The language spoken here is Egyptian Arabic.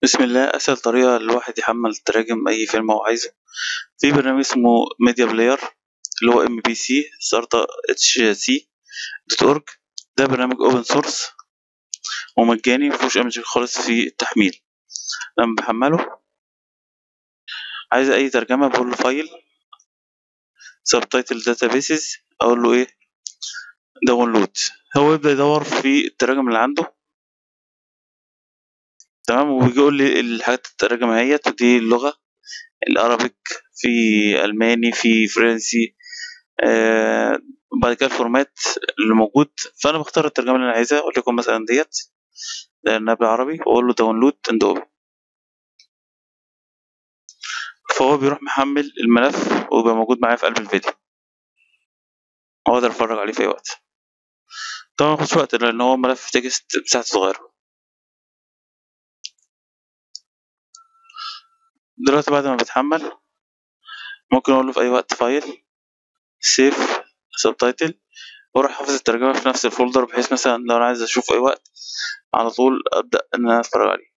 بسم الله أسهل طريقة الواحد يحمل تراجم أي فيلم هو عايزه في برنامج اسمه ميديا بلاير اللي هو ام بي سي سارتا اتش سي دوت اورج ده برنامج اوبن سورس ومجاني مفيهوش أي مشاكل خالص في التحميل لما بحمله عايز أي ترجمة بقول له فايل سبتايتل داتابيسز أقول له إيه داونلود هو يبدأ يدور في التراجم اللي عنده تمام وبيجي يقول لي الحاجات التراجم اهيت ودي اللغة الأرابيك في ألماني في فرنسي آه بعد كده الفورمات اللي موجود فأنا بختار الترجمة اللي أنا عايزها وليكن مثلا ديت لأنها بالعربي وأقول له داونلود أند أوبن فهو بيروح محمل الملف ويبقى موجود معايا في قلب الفيديو وأقدر أتفرج عليه في أي وقت طبعا مياخدش وقت لأن هو ملف تكست مساحته صغيرة دلوقتي بعد ما بتحمل ممكن اقول له في اي وقت فايل سيف سبتايتل واروح حافظ الترجمه في نفس الفولدر بحيث مثلا لو انا عايز اشوف اي وقت على طول ابدا ان انا اتفرج عليه